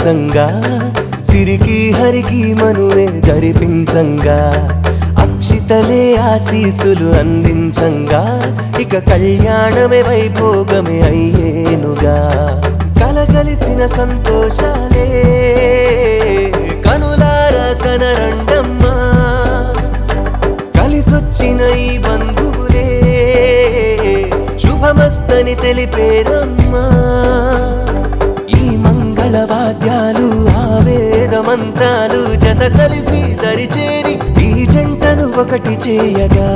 జరిపించంగా సిరికి హరికి మనువే జరిపించంగా అక్షితలే ఆశీసులు అందించంగా ఇక కళ్యాణమే వైభోగమే అయ్యేనుగా కలగలిసిన సంతోషాలే కనులార కనరండమ్మా కలిసొచ్చిన ఈ బంధువులే శుభమస్తని తెలిపేరమ్మా ఈ మంగళవాద్యాలు ఆవేద మంత్రాలు జత కలిసి దరిచేరి ఈ జంటను ఒకటి చేయగా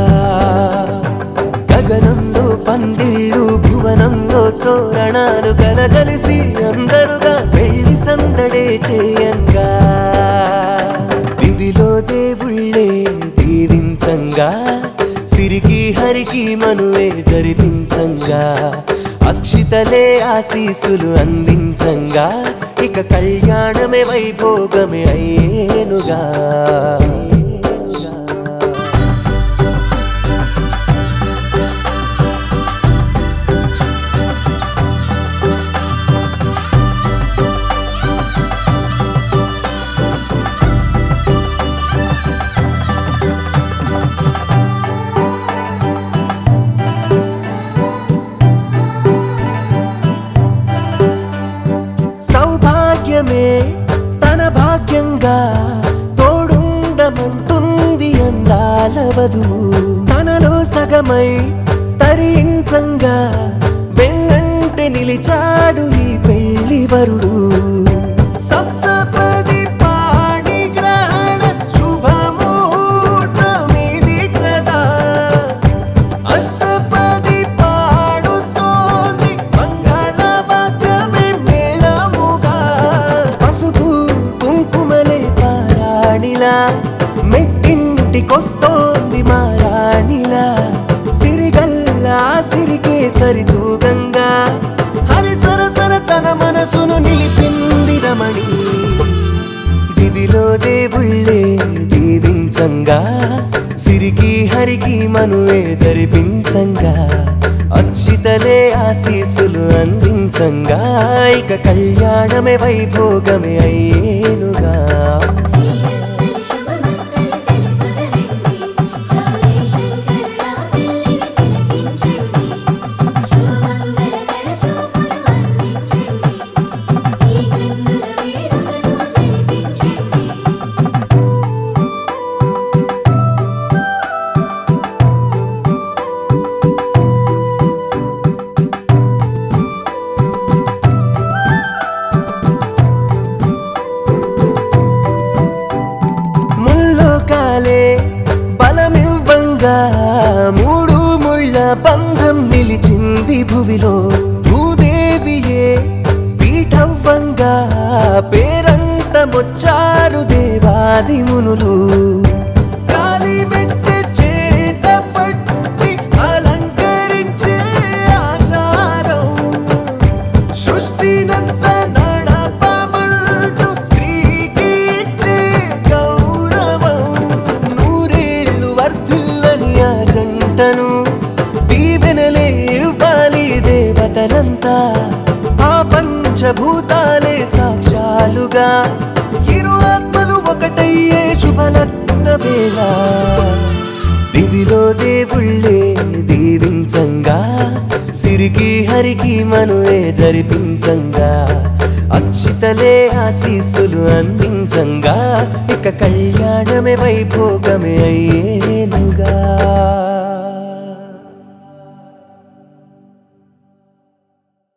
గగనంలో పందిళ్ళు భువనంలో తోరణాలు కలగలిసి అందరుగా పెళ్లి సందడే చేయంగా దివిలో దేవుళ్ళే దీవించంగా సిరికి హరికి మనువే జరిపించంగా అక్షితలే ఆశీసులు అందించంగా ఇక కళ్యాణమే వైభోగమే అయ్యేనుగా సౌభాగ్యమే తన భాగ్యంగా తోడుండమంటుంది అందాల వధువు తనలో సగమై తరించంగా వెన్నంటే నిలిచాడు ఈ పెళ్లి వరుడు సప్తపది పాణి గ్రహణ శుభముహూర్తమిది కదా అష్టపది పాడుతోంది మంగళవాద్యమే మేళముగా పసుపు కుంకుమలే పారాణిలా మెట్టింటికొస్తోంది మారాణిలా సిరిగల్లా సిరికే సరితూగంగా హరి సరసర తన మనసును నిలిపింది రమణి దివిలో దేవుళ్ళే దీవించంగా సిరికి హరికి మనువే జరిపించంగా అక్షితలే ఆశీసులు అందించంగా ఇక కళ్యాణమే వైభోగమే అయ్యేనుగా శ్రీయస్తని శుభమస్తని తెలుపగరండి గౌరీ శంకరుల పెళ్లిని తిలకించండి శుభమంగళకర చూపులు అందించండి ఈ కన్నుల వేడుకను జరిపించండి ముల్లోకాలే బలమివ్వంగా మూడు ముళ్ళ బంధం నిలిచింది భువిలో భూదేవియే పీఠవ్వంగా పేరంటమొచ్చారు దేవాది మునులు కాలిమెట్టె చేత పట్టి అలంకరించే ఆచారం సృష్టినంత నడపమంటూ స్త్రీకి ఇచ్చే గౌరవం నూరేళ్ళు వర్ధిల్లని ఆ జంటను దీవెనలే ఇవ్వాలి దేవతలంతా ఆ పంచభూతాలే సాక్ష్యాలుగా ఇరు ఆత్మలు ఒకటయ్యే శుభలగ్న వేళ దివిలో దేవుళ్ళే దీవించంగా సిరికి హరికి మనువే జరిపించంగా అక్షితలే ఆశీస్సులు అందించంగా ఇక కళ్యాణమే వైభోగమే అయ్యేనుగా